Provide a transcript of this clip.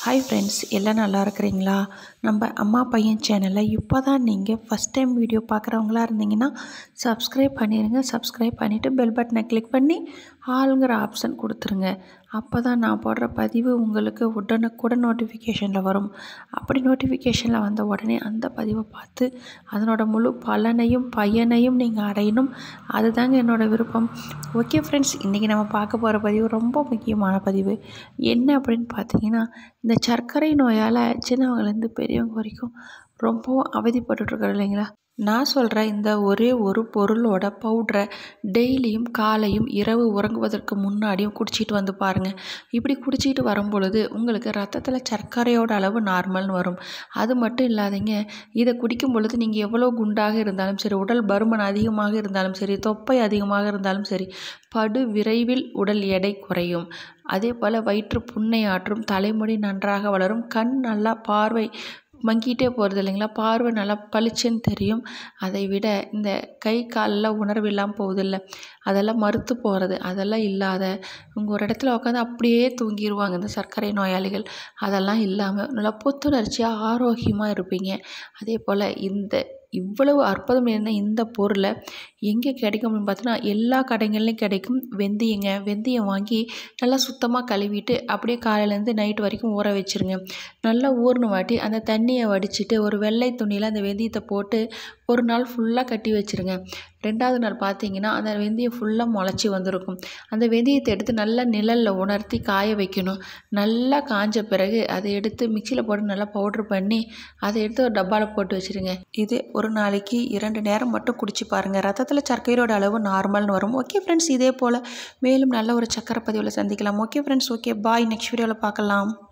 hi friends எல்லாம் நல்லா இருக்கிறீங்களா நம்ம அம்மா பையன் சேனலை இப்போ தான் நீங்கள் ஃபஸ்ட் டைம் வீடியோ பார்க்குறவங்களா இருந்தீங்கன்னா சப்ஸ்கிரைப் பண்ணிடுங்க சப்ஸ்கிரைப் பண்ணிவிட்டு பெல் பட்டனை கிளிக் பண்ணி ஆளுங்கிற ஆப்ஷன் கொடுத்துருங்க அப்போ தான் நான் போடுற பதிவு உங்களுக்கு உடனுக்குடன் நோட்டிஃபிகேஷனில் வரும் அப்படி நோட்டிஃபிகேஷனில் வந்த உடனே அந்த பதிவை பார்த்து அதனோட முழு பலனையும் பயனையும் நீங்கள் அடையணும் அதுதாங்க என்னோடய விருப்பம் ஓகே ஃப்ரெண்ட்ஸ் இன்றைக்கி நம்ம பார்க்க போகிற பதிவு ரொம்ப முக்கியமான பதிவு என்ன அப்படின்னு பார்த்தீங்கன்னா இந்த சர்க்கரை நோயால் சின்னவங்கலேருந்து பெரியவங்க வரைக்கும் ரொம்பவும் அவதிப்பட்டுட்ருக்காரு இல்லைங்களா நான் சொல்கிற இந்த ஒரே ஒரு பொருளோட பவுட்ரை டெய்லியும் காலையும் இரவு உறங்குவதற்கு முன்னாடியும் குடிச்சிட்டு வந்து பாருங்கள் இப்படி குடிச்சிட்டு வரும் பொழுது உங்களுக்கு ரத்தத்தில் சர்க்கரையோட அளவு நார்மல்னு வரும் அது மட்டும் இல்லாதீங்க இதை குடிக்கும் பொழுது நீங்கள் எவ்வளோ குண்டாக இருந்தாலும் சரி உடல் பருமன் அதிகமாக இருந்தாலும் சரி தொப்பை அதிகமாக இருந்தாலும் சரி படு விரைவில் உடல் எடை குறையும் அதே போல் வயிற்று புண்ணை ஆற்றும் தலைமுடி நன்றாக வளரும் கண் நல்லா பார்வை மங்கிட்டே போகிறது இல்லைங்களா பார்வை நல்லா பளிச்சுன்னு தெரியும் அதை விட இந்த கை காலில் உணர்வு இல்லாமல் போகுதில்ல அதெல்லாம் மறுத்து போகிறது அதெல்லாம் இல்லாத உங்கள் ஒரு இடத்துல உட்காந்து அப்படியே தூங்கிடுவாங்க இந்த சர்க்கரை நோயாளிகள் அதெல்லாம் இல்லாமல் நல்லா புத்துணர்ச்சியாக ஆரோக்கியமாக இருப்பீங்க அதே போல் இந்த இவ்வளவு அற்புதம் என்ன இந்த பொருளை எங்கே கிடைக்கும் அப்படின்னு பார்த்தோன்னா எல்லா கடைகள்லையும் கிடைக்கும் வெந்தயங்க வெந்தயம் வாங்கி நல்லா சுத்தமாக கழுவிட்டு அப்படியே காலையிலேருந்து நைட் வரைக்கும் ஊற வச்சுருங்க நல்லா ஊறின வாட்டி அந்த தண்ணியை வடிச்சிட்டு ஒரு வெள்ளை துணியில் அந்த வெந்தயத்தை போட்டு ஒரு நாள் ஃபுல்லாக கட்டி வச்சுருங்க ரெண்டாவது நாள் பார்த்தீங்கன்னா அந்த வெந்தயம் ஃபுல்லாக முளைச்சி வந்திருக்கும் அந்த வெந்தயத்தை எடுத்து நல்லா நிழலில் உணர்த்தி காய வைக்கணும் நல்லா காஞ்ச பிறகு அதை எடுத்து மிக்சியில் போட்டு நல்லா பவுட்ரு பண்ணி அதை எடுத்து ஒரு டப்பாவில் போட்டு வச்சுருங்க இது ஒரு நாளைக்கு இரண்டு நேரம் மட்டும் குடிச்சு பாருங்கள் ரத்தத்தில் சர்க்கரையோட அளவு நார்மல்னு வரும் ஓகே ஃப்ரெண்ட்ஸ் இதே போல் மேலும் நல்ல ஒரு சக்கரை பதிவில் சந்திக்கலாம் okay friends okay bye next வீடியோவில் பார்க்கலாம்